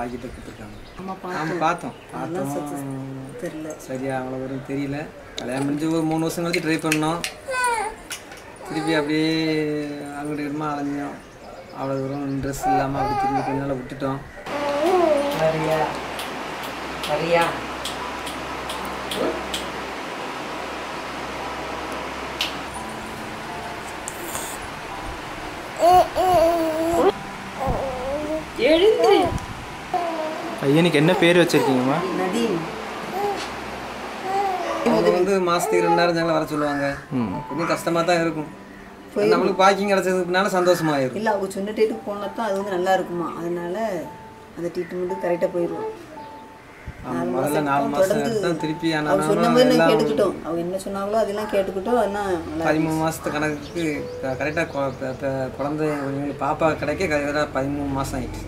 பாக்கியத்தை கொடுத்துருக்காங்க அம்மா நாம் பார்த்தோம் அதெல்லாம் பார்த்தோம் தெரியல சரியா அவ்வளோ வரும் தெரியல கல்யாணம் முடிஞ்சு ஒரு மூணு வருஷம் கழிச்சு ட்ரை பண்ணோம் திருப்பி அப்படியே அங்கிட்டு இடமா அலைஞ்சோம் அவ்வளோ தூரம் ட்ரெஸ் இல்லாமல் அப்படி திரும்பி கொஞ்ச நாள் விட்டுட்டோம் வரியா வரியா எழுந்து பையனுக்கு என்ன பேர் வச்சிருக்கீங்கம்மா நதீம் அவங்க வந்து மாதத்துக்கு ரெண்டாயிரம் ஜனங்களை வர சொல்லுவாங்க ம் கொஞ்சம் கஷ்டமாக தான் இருக்கும் நம்மளுக்கு பாக்கிங் கிடச்சதுனால சந்தோஷமாயிரும் இல்லை அவங்க சொன்ன டேட்டுக்கு போனால் தான் அது வந்து நல்லா இருக்குமா அதனால அந்த ட்ரீட்மெண்ட்டு கரெக்டாக போயிடும் முதல்ல நாலு மாதம் எடுத்து தான் திருப்பி அவங்க சொன்ன ஆனால் மாதிரி நான் எல்லாம் கேட்டுக்கிட்டோம் அவங்க என்ன சொன்னாங்களோ அதெல்லாம் கேட்டுக்கிட்டோம் அதெல்லாம் நல்லா பதிமூணு மாதத்து கணக்குக்கு கரெக்டாக குழந்தை எங்களுக்கு பாப்பா கிடைக்க கரெக்டாக பதிமூணு மாதம் ஆயிடுச்சு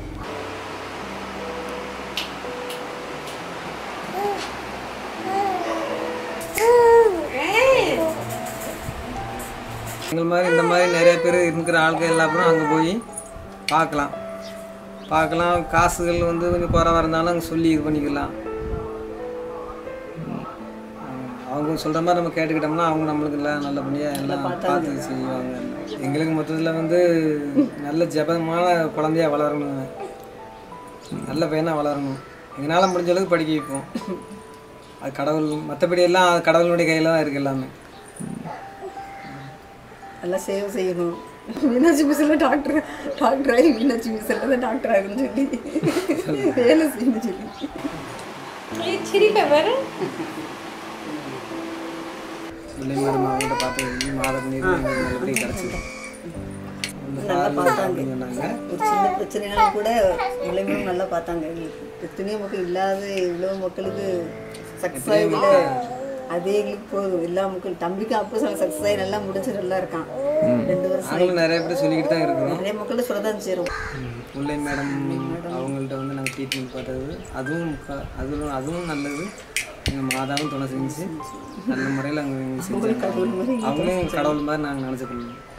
எங்கள் மாதிரி இந்த மாதிரி நிறைய பேர் இருக்கிற ஆட்கள் எல்லாரும் அங்கே போய் பார்க்கலாம் பார்க்கலாம் காசுகள் வந்து கொஞ்சம் குறைவா இருந்தாலும் அங்கே சொல்லி இது பண்ணிக்கலாம் அவங்க சொல்கிற மாதிரி நம்ம கேட்டுக்கிட்டோம்னா அவங்க நம்மளுக்கு எல்லாம் நல்லபடியாக எல்லாம் பார்த்து செய்வாங்க எங்களுக்கு மொத்தத்தில் வந்து நல்ல ஜபமான குழந்தையா வளரணும் நல்ல பையனாக வளரணும் எங்களால் முடிஞ்ச அளவுக்கு படிக்க வைப்போம் அது கடவுள் மற்றபடி எல்லாம் அது கடவுளுடைய கையில் தான் இருக்குது எல்லாமே நல்லா சேவை செய்யணும் மீனாட்சி மிஸ்ஸில் டாக்டர் டாக்டர் ஆகி மீனாட்சி மிஸ்ஸில் தான் டாக்டர் ஆகுன்னு சொல்லி வேலை செய்யணும்னு சொல்லி சிரிப்பை பாரு பிள்ளை மேடம் அவங்கள்ட்ட பார்த்து மாதம் நீர் நல்லபடியாக கிடச்சிது நல்லா பார்த்தாங்க சொன்னாங்க ஒரு சின்ன பிரச்சனைனாலும் கூட நிலைமையும் நல்லா பார்த்தாங்க எங்களுக்கு எத்தனையோ மக்கள் இல்லாத இவ்வளோ மக்களுக்கு சக்ஸஸ் ஆகல அதே எங்களுக்கு போதும் எல்லா மக்கள் தம்பிக்கும் அப்போ சக்ஸஸ் ஆகி நல்லா முடிஞ்சு நல்லா இருக்கான் ரெண்டு வருஷம் நாங்களும் நிறைய பேர் சொல்லிக்கிட்டு தான் இருக்கிறோம் நிறைய மக்கள் சொல்ல தான் சேரும் முல்லை மேடம் அவங்கள்ட்ட வந்து நாங்கள் ட்ரீட்மெண்ட் பார்த்தது அதுவும் க- அதுவும் அதுவும் நல்லது எங்கள் மாதாவும் துணை செஞ்சு நல்ல முறையில் அவங்க செஞ்சாங்க அவங்களும் கடவுள் மாதிரி நாங்கள் நினச்சிக்கணும்